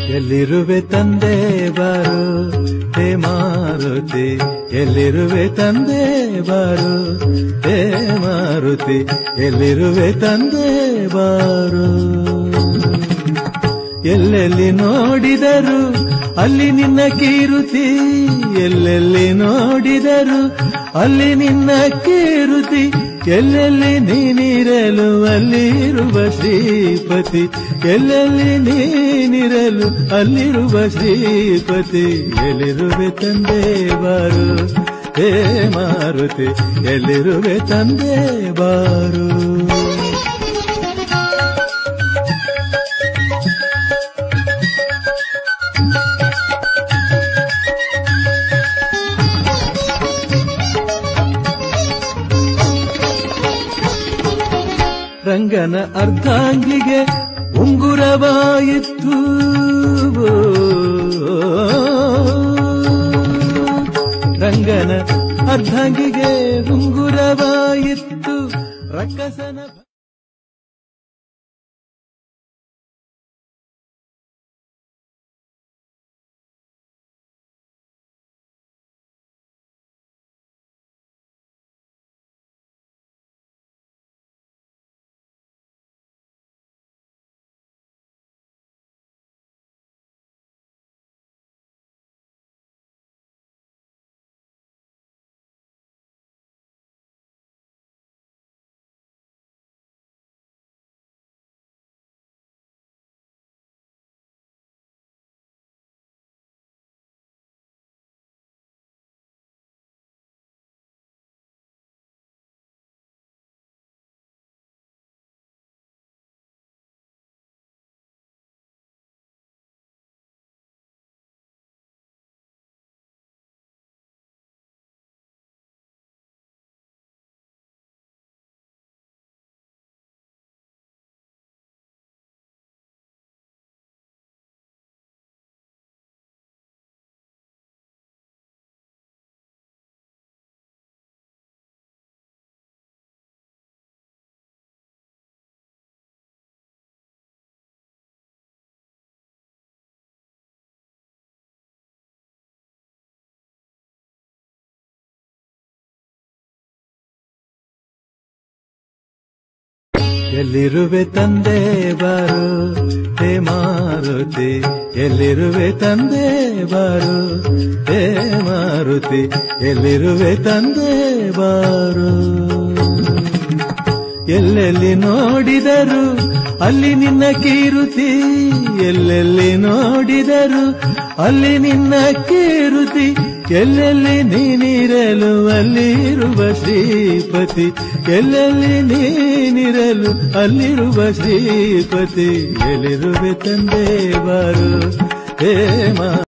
ಎಲ್ಲಿರುವೆ ತಂದೆ ಬಾರು ಹೇ ಮಾರುತಿ ಎಲ್ಲಿರುವೆ ತಂದೆ ಬಾರು ಹೇ ಮಾರುತಿ ಎಲ್ಲಿರುವೆ ತಂದೆ ಬಾರು ಎಲ್ಲೆಲ್ಲಿ ನೋಡಿದರು ಅಲ್ಲಿ ನಿನ್ನ ಕೀರುತಿ ಎಲ್ಲೆಲ್ಲಿ ನೋಡಿದರು ಅಲ್ಲಿ ನಿನ್ನ ಕೀರುತಿ ಎಲ್ಲೆಲ್ಲಿ ನೀನಿರಲು ಅಲ್ಲಿರುವ ಶ್ರೀಪತಿ ಎಲ್ಲೆಲ್ಲಿ ನೀನಿರಲು ಅಲ್ಲಿರುವ ಶ್ರೀಪತಿ ಎಲ್ಲಿರುವೆ ತಂದೆ ಬಾರು ಹೇ ಮಾರುತಿ ಎಲ್ಲಿರುವೆ ತಂದೆ ಬಾರು ರಂಗನ ಅರ್ಧಾಂಗಿಗೆ ಉಂಗುರವಾಯಿತು ರಂಗನ ಅರ್ಧಾಂಗಿಗೆ ಉಂಗುರವಾಯಿತು ರಕ್ಕಸನ ಎಲ್ಲಿರುವೆ ತಂದೆ ಬಾರು ಹೇ ಮಾರುತಿ ಎಲ್ಲಿರುವೆ ತಂದೆ ಬಾರು ಹೇ ಮಾರುತಿ ಎಲ್ಲಿರುವೆ ತಂದೆ ಬಾರು ಎಲ್ಲೆಲ್ಲಿ ನೋಡಿದರು ಅಲ್ಲಿ ನಿನ್ನ ಕೀರುತಿ ಎಲ್ಲೆಲ್ಲಿ ನೋಡಿದರು ಅಲ್ಲಿ ನಿನ್ನ ಕೀರುತಿ ಎಲ್ಲೆಲ್ಲಿ ನೀನಿರಲು ಅಲ್ಲಿರುವ ಶ್ರೀಪತಿ ಎಲ್ಲೆಲ್ಲಿ ನೀನಿರಲು ಅಲ್ಲಿರುವ ಶ್ರೀಪತಿ ಎಲ್ಲಿರುವೆ ತಂದೆ ಬಾರು ಹೇ ಮಾ